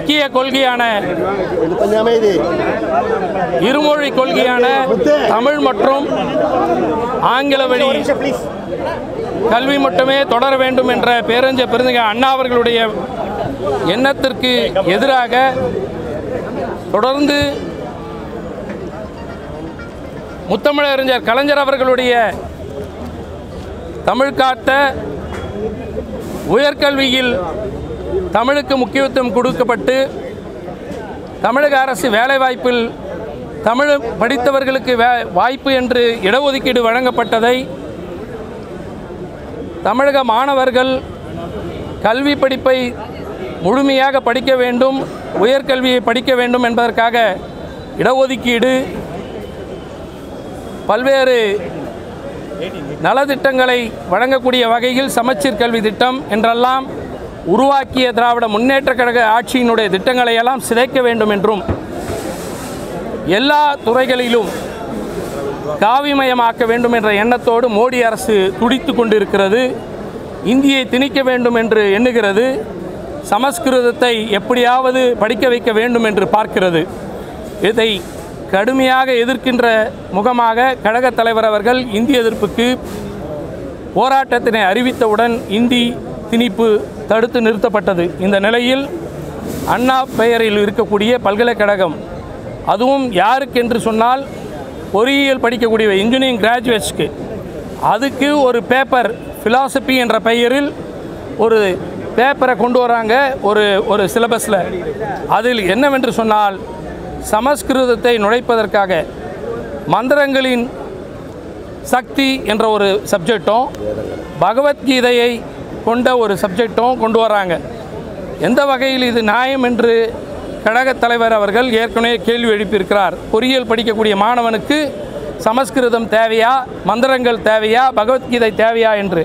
முக்கிய கொள்கையான கொஞ்சம் அமைதி இருமொழி கொள்கையான தமிழ் மற்றும் ஆங்கில வழி கல்வி மட்டுமே தொடர வேண்டும் என்ற பேரஞ்ச பெருந்தக அண்ணா அவர்களுடைய எண்ணத்திற்கு எதிராக தொடர்ந்து முத்தமிழறிஞர் கலைஞர் அவர்களுடைய தமிழ் காத்த உயர்கல்வியில் தமிழுக்கு முக்கியத்துவம் கொடுக்கப்பட்டு தமிழக அரசு வேலைவாய்ப்பில் தமிழ் படித்தவர்களுக்கு வே வாய்ப்பு என்று இடஒதுக்கீடு வழங்கப்பட்டதை தமிழக மாணவர்கள் கல்வி படிப்பை முழுமையாக படிக்க வேண்டும் உயர்கல்வியை படிக்க வேண்டும் என்பதற்காக இடஒதுக்கீடு பல்வேறு நலத்திட்டங்களை வழங்கக்கூடிய வகையில் சமச்சீர் கல்வி திட்டம் என்றெல்லாம் உருவாக்கிய திராவிட முன்னேற்றக் கழக ஆட்சியினுடைய திட்டங்களை எல்லாம் சிதைக்க வேண்டும் என்றும் எல்லா துறைகளிலும் காவிமயமாக்க வேண்டும் என்ற எண்ணத்தோடு மோடி அரசு துடித்து கொண்டிருக்கிறது இந்தியை திணிக்க வேண்டும் என்று எண்ணுகிறது சமஸ்கிருதத்தை எப்படியாவது படிக்க வைக்க வேண்டும் என்று பார்க்கிறது இதை கடுமையாக எதிர்க்கின்ற முகமாக கழகத் தலைவர் அவர்கள் இந்திய எதிர்ப்புக்கு போராட்டத்தினை அறிவித்தவுடன் இந்தி திணிப்பு தடுத்து நிறுத்தப்பட்டது இந்த நிலையில் அண்ணா பெயரில் இருக்கக்கூடிய பல்கலைக்கழகம் அதுவும் யாருக்கென்று சொன்னால் பொறியியல் படிக்கக்கூடிய இன்ஜினியரிங் கிராஜுவேட்ஸ்க்கு அதுக்கு ஒரு பேப்பர் ஃபிலாசபி என்ற பெயரில் ஒரு பேப்பரை கொண்டு வராங்க ஒரு ஒரு சிலபஸில் அதில் என்னவென்று சொன்னால் சமஸ்கிருதத்தை நுழைப்பதற்காக மந்திரங்களின் சக்தி என்ற ஒரு சப்ஜெக்டும் பகவத்கீதையை கொண்ட ஒரு சப்ஜெக்டும் கொண்டு வராங்க எந்த வகையில் இது நியாயம் என்று கழகத் தலைவர் அவர்கள் ஏற்கனவே கேள்வி எழுப்பியிருக்கிறார் பொறியியல் படிக்கக்கூடிய மாணவனுக்கு சமஸ்கிருதம் தேவையா மந்திரங்கள் தேவையா பகவத்கீதை தேவையா என்று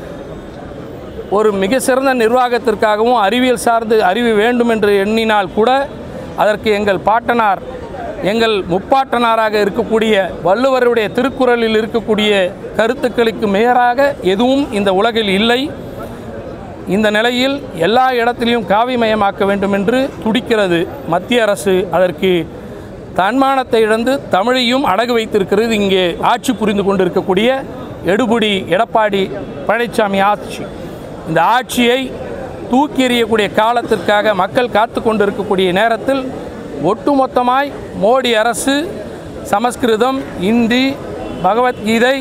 ஒரு மிக சிறந்த நிர்வாகத்திற்காகவும் அறிவியல் சார்ந்து அறிவு வேண்டும் என்று எண்ணினால் கூட அதற்கு எங்கள் பாட்டனார் எங்கள் முப்பாட்டனாராக இருக்கக்கூடிய வள்ளுவருடைய திருக்குறளில் இருக்கக்கூடிய கருத்துக்களுக்கு மேலாக எதுவும் இந்த உலகில் இல்லை இந்த நிலையில் எல்லா இடத்திலையும் காவிமயமாக்க வேண்டும் என்று துடிக்கிறது மத்திய அரசு அதற்கு தன்மானத்தை இழந்து தமிழையும் அடகு வைத்திருக்கிறது இங்கே ஆட்சி புரிந்து கொண்டிருக்கக்கூடிய எடுபுடி எடப்பாடி பழனிசாமி ஆட்சி இந்த ஆட்சியை தூக்கி எறியக்கூடிய காலத்திற்காக மக்கள் காத்து கொண்டிருக்கக்கூடிய நேரத்தில் ஒட்டுமொத்தமாய் மோடி அரசு சமஸ்கிருதம் இந்தி பகவத்கீதை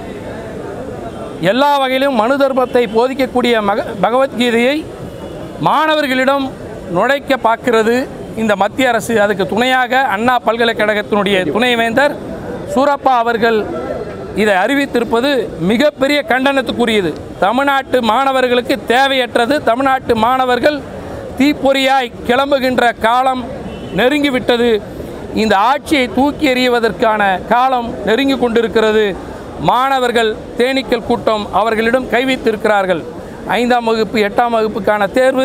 எல்லா வகையிலும் மனு தர்மத்தை போதிக்கக்கூடிய மக பகவத்கீதையை மாணவர்களிடம் நுழைக்க பார்க்கிறது இந்த மத்திய அரசு அதுக்கு துணையாக அண்ணா பல்கலைக்கழகத்தினுடைய துணைவேந்தர் சூரப்பா அவர்கள் இதை அறிவித்திருப்பது மிகப்பெரிய கண்டனத்துக்குரியது தமிழ்நாட்டு மாணவர்களுக்கு தேவையற்றது தமிழ்நாட்டு மாணவர்கள் தீப்பொறியாய் கிளம்புகின்ற காலம் நெருங்கிவிட்டது இந்த ஆட்சியை தூக்கி எறிவதற்கான காலம் நெருங்கி கொண்டிருக்கிறது மாணவர்கள் தேனீக்கள் கூட்டம் அவர்களிடம் கைவித்திருக்கிறார்கள் ஐந்தாம் வகுப்பு எட்டாம் வகுப்புக்கான தேர்வு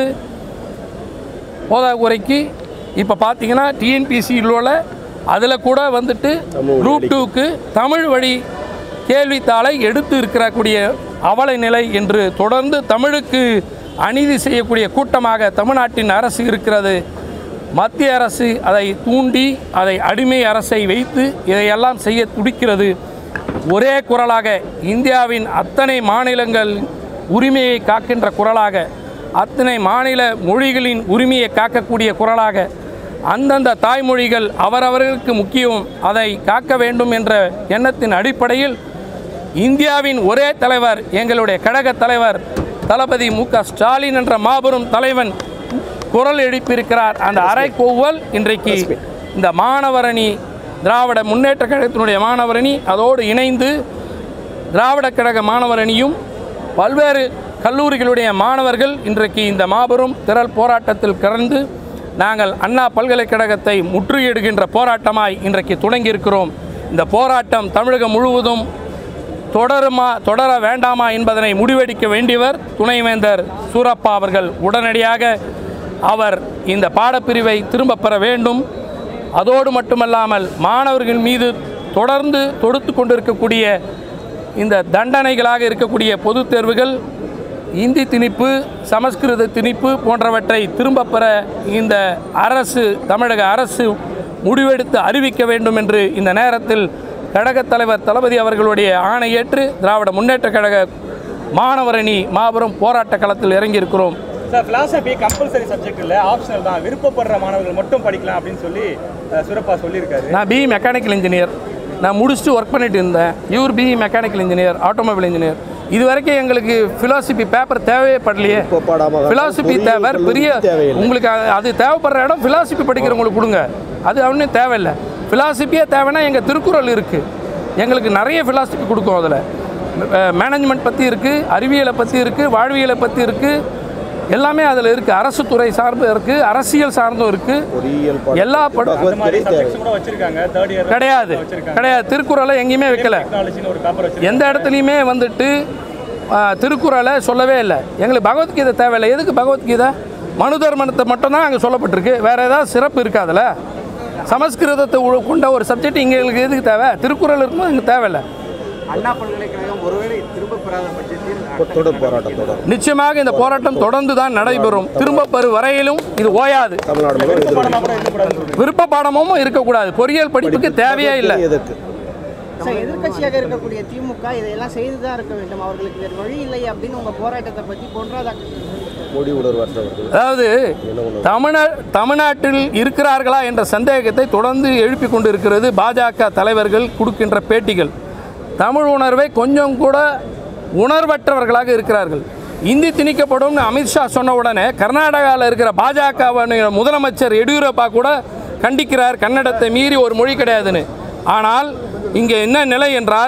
போதாக்குறைக்கு இப்போ பார்த்தீங்கன்னா டிஎன்பிசியில் உள்ள அதில் கூட வந்துட்டு குரூப் டூக்கு தமிழ் வழி கேள்வித்தாளை எடுத்து இருக்கக்கூடிய அவல நிலை என்று தொடர்ந்து தமிழுக்கு அநீதி செய்யக்கூடிய கூட்டமாக தமிழ்நாட்டின் அரசு இருக்கிறது மத்திய அரசு அதை தூண்டி அதை அடிமை அரசை வைத்து இதையெல்லாம் செய்ய துடிக்கிறது ஒரே குரலாக இந்தியாவின் அத்தனை மாநிலங்கள் உரிமையை காக்கின்ற குரலாக அத்தனை மாநில மொழிகளின் உரிமையை காக்கக்கூடிய குரலாக அந்தந்த தாய்மொழிகள் அவரவர்களுக்கு முக்கியம் அதை காக்க வேண்டும் என்ற எண்ணத்தின் அடிப்படையில் இந்தியாவின் ஒரே தலைவர் எங்களுடைய கழக தலைவர் தளபதி மு க ஸ்டாலின் என்ற மாபெரும் தலைவன் குரல் எழுப்பியிருக்கிறார் அந்த அரைக்கோவல் இன்றைக்கு இந்த மாணவரணி திராவிட முன்னேற்ற கழகத்தினுடைய மாணவரணி அதோடு இணைந்து திராவிட கழக மாணவரணியும் பல்வேறு கல்லூரிகளுடைய மாணவர்கள் இன்றைக்கு இந்த மாபெரும் திரள் போராட்டத்தில் கலந்து நாங்கள் அண்ணா பல்கலைக்கழகத்தை முற்றுகையிடுகின்ற போராட்டமாய் இன்றைக்கு தொடங்கியிருக்கிறோம் இந்த போராட்டம் தமிழகம் முழுவதும் தொடருமா தொடர வேண்டாமா என்பதனை முடிவெடுக்க வேண்டியவர் துணைவேந்தர் சூரப்பா அவர்கள் உடனடியாக அவர் இந்த பாடப்பிரிவை திரும்ப பெற வேண்டும் அதோடு மட்டுமல்லாமல் மாணவர்கள் மீது தொடர்ந்து தொடுத்து கொண்டிருக்கக்கூடிய இந்த தண்டனைகளாக இருக்கக்கூடிய பொதுத் தேர்வுகள் இந்தி திணிப்பு சமஸ்கிருத திணிப்பு போன்றவற்றை திரும்பப் பெற இந்த அரசு தமிழக அரசு முடிவெடுத்து அறிவிக்க வேண்டும் என்று இந்த நேரத்தில் கழகத் தலைவர் தளபதி அவர்களுடைய ஆணையேற்று திராவிட முன்னேற்றக் கழக மாணவரணி மாபெரும் போராட்ட களத்தில் இறங்கியிருக்கிறோம் சார் பிலாசபி கம்பல்சரி சப்ஜெக்ட் இல்லை ஆப்ஷனல் தான் விருப்பப்படுற மாணவர்கள் மட்டும் படிக்கலாம் அப்படின்னு சொல்லி அஹ், சிறப்பா சொல்லியிருக்காரு நான் பிஇ மெக்கானிக்கல் இன்ஜினியர் நான் முடிச்சுட்டு ஒர்க் பண்ணிட்டு இருந்தேன் இவர் BE mechanical engineer automobile engineer இது வரைக்கும் எங்களுக்கு ஃபிலாசபி பேப்பர் தேவையே படலையே இப்போ பாடாம ஃபிலாசபி பொறியியல் தேவை கல்லூரி பெரிய தேவையில்லை. உங்களுக்கு அது- அது தேவைப்படுற இடம் ஃபிலாசபி படிக்கிறவங்களுக்கு கொடுங்க அது ஒன்றும் தேவையில்லை ஃபிலாசபியே தேவைன்னா எங்கள் திருக்குறள் இருக்குது எங்களுக்கு நிறைய ஃபிலாசபி கொடுக்கும் அதில் மேனேஜ்மெண்ட் பற்றி இருக்குது அறிவியலை பற்றி இருக்குது வாழ்வியலை பற்றி இருக்குது எல்லாமே அதில் இருக்குது அரசு துறை சார்பு இருக்குது அரசியல் சார்ந்தும் இருக்குது பொறியியல் பாடம் எல்லா பட அந்த மாதிரி பகவத்கீதை தேவை சப்ஜெக்ட்ஸ் கூட வச்சிருக்காங்க தேர்ட் இயர் கிடையாது வச்சிருக்காங்க கிடையாது திருக்குறளை எங்கேயுமே வைக்கல டெக்னாலஜின்னு ஒரு பேப்பர் வச்சிருக்காங்க எந்த இடத்துலையுமே வந்துட்டு ஆ, திருக்குறளை சொல்லவே இல்லை எங்களுக்கு பகவத்கீதை தேவையில்லை எதுக்கு பகவத்கீதை மனு தர்மனத்தை மட்டும்தான் அங்கே சொல்லப்பட்டிருக்கு வேற ஏதாவது சிறப்பு இருக்கு அதில் சமஸ்கிருதத்தை உ- கொண்ட ஒரு சப்ஜெக்ட் இங்கே எங்களுக்கு எதுக்கு தேவை திருக்குறள் இருக்கும்போது எங்களுக்கு தேவையில்லை அண்ணா பல்கலைக்கழகம் ஒருவேளை திரும்ப பெறாத பட்சத்தில் தொடர் போராட்டம் தொடரும் நிச்சயமாக இந்த போராட்டம் தொடர்ந்து தான் நடைபெறும் திரும்ப பெறு வரையிலும் இது ஓயாது தமிழ்நாடு முழுவதும் எதிர்ப்பு. பாடமா கூட இருக்கக்கூடாதுன்னு சொல்றீங்க விருப்ப பாடமும் இருக்கக்கூடாது பொறியியல் படிப்புக்கு தேவையே இல்லை எதற்கு சார் எதிர்க்கட்சியாக இருக்கக்கூடிய திமுக இதையெல்லாம் செய்து தான் இருக்க வேண்டும் அவர்களுக்கு வேறு வழி இல்லை அப்படின்னு உங்க போராட்டத்தை பற்றி பொன்ராதாகிருஷ்ணன் சொல்லியிருக்காரு. மொழி உணர்வற்றவர்கள் அதாவது தமிழ தமிழ்நாட்டில் இருக்கிறார்களா என்ற சந்தேகத்தை தொடர்ந்து எழுப்பி கொண்டு இருக்கிறது பாஜக தலைவர்கள் கொடுக்கின்ற பேட்டிகள் தமிழ் உணர்வை கொஞ்சம் கூட உணர்வற்றவர்களாக இருக்கிறார்கள் இந்தி திணிக்கப்படும் அமித்ஷா சொன்ன உடனே கர்நாடகாவில் இருக்கிற பாஜக முதலமைச்சர் எடியூரப்பா கூட கண்டிக்கிறார் கன்னடத்தை மீறி ஒரு மொழி கிடையாதுன்னு ஆனால் இங்கே என்ன நிலை என்றால்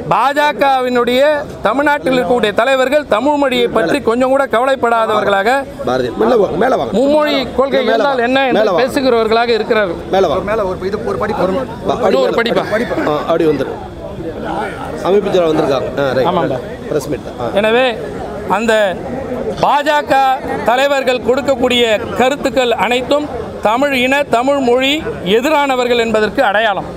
பாஜகவினுடைய தமிழ்நாட்டில் இருக்கக்கூடிய தலைவர்கள் தமிழ் மொழியை பற்றி கொஞ்சம் கூட கவலைப்படாதவர்களாக பாரதி மேல வாங்க மேல வாங்க மும்மொழி கொள்கை மேல என்றால் வா. என்ன மேல என்று வா. பேசுகிறவர்களாக இருக்கிறார்கள் மேல வாங்க மேல ஒரு இது ஒரு படிப்பு வா, அப்படி இன்னொரு மேல. படிப்பா? ஆ, அப்படி வந்துரு அமைப்பு ஜனம் வந்திருக்காங்க ஆ ரைட் ஆமாம்பா. பிரஸ் மீட் ஆ எனவே அந்த பாஜக தலைவர்கள் கொடுக்கக்கூடிய கருத்துக்கள் அனைத்தும் தமிழ் இன தமிழ் மொழி எதிரானவர்கள் என்பதற்கு அடையாளம்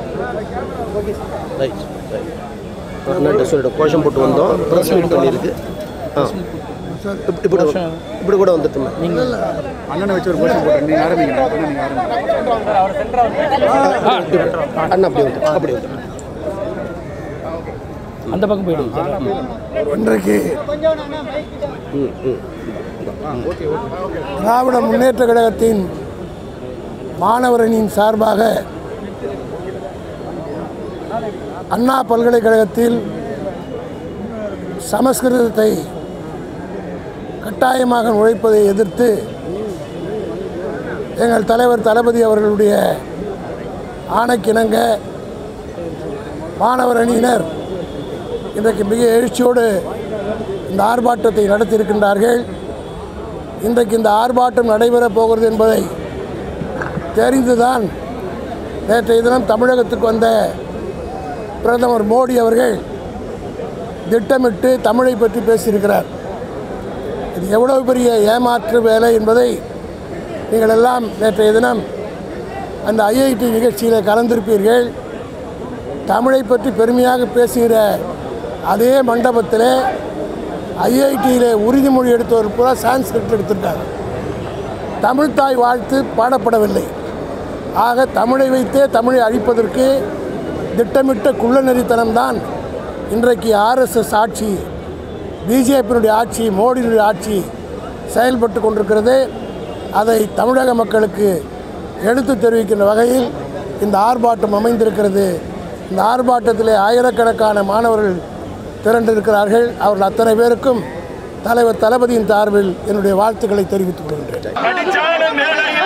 ரைட் ரைட் அண்ணன்ட்ட சொல்லிட்டு கோஷம் போட்டு வந்தோம் ப்ரெஸ் மீட் பண்ணியிருக்கு ஆ இப்ப- இப்படி இப்படி கூட வந்துட்டுமே அண்ணனை வச்சு ஒரு கோஷம் போட்டு நீங்க ஆரம்பிங்க நீங்க ஆரம்பிங்க அண்ணா அப்படி வந்து அப்படி வந்து அந்த பக்கம் போயிடுது இன்றைக்கு ம் ம் திராவிட முன்னேற்ற கழகத்தின் மாணவரணியின் சார்பாக அண்ணா பல்கலைக்கழகத்தில் சமஸ்கிருதத்தை கட்டாயமாக நுழைப்பதை எதிர்த்து எங்கள் தலைவர் தளபதி அவர்களுடைய ஆணைக்கிணங்க மாணவர் அணியினர் இன்றைக்கு மிக எழுச்சியோடு இந்த ஆர்ப்பாட்டத்தை நடத்தியிருக்கின்றார்கள் இன்றைக்கு இந்த ஆர்ப்பாட்டம் நடைபெறப் போகிறது என்பதை தெரிந்துதான் நேற்றைய தினம் தமிழகத்துக்கு வந்த பிரதமர் மோடி அவர்கள் திட்டமிட்டு தமிழை பற்றி பேசியிருக்கிறார் இது எவ்வளவு பெரிய ஏமாற்று வேலை என்பதை நீங்கள் எல்லாம் நேற்றைய தினம் அந்த ஐஐடி நிகழ்ச்சியில் கலந்திருப்பீர்கள் தமிழை பற்றி பெருமையாக பேசுகிற அதே மண்டபத்தில் ஐஐடியில் உறுதிமொழி எடுத்தவர் பூரா சான்ஸ்கிரிட் எடுத்திருக்காங்க தமிழ்தாய் வாழ்த்து பாடப்படவில்லை ஆக தமிழை வைத்தே தமிழை அழிப்பதற்கு திட்டமிட்ட குள்ளநெறித்தனம்தான் இன்றைக்கு ஆர்எஸ்எஸ் ஆட்சி பிஜேபியினுடைய ஆட்சி மோடியினுடைய ஆட்சி செயல்பட்டு கொண்டிருக்கிறது அதை தமிழக மக்களுக்கு எடுத்து தெரிவிக்கின்ற வகையில் இந்த ஆர்ப்பாட்டம் அமைந்திருக்கிறது இந்த ஆர்ப்பாட்டத்திலே ஆயிரக்கணக்கான மாணவர்கள் திரண்டிருக்கிறார்கள் அவர்கள் அத்தனை பேருக்கும் தலைவர் தளபதியின் சார்பில் என்னுடைய வாழ்த்துக்களை தெரிவித்துக் கொள்கின்றேன் படிச்சாலும் மேலே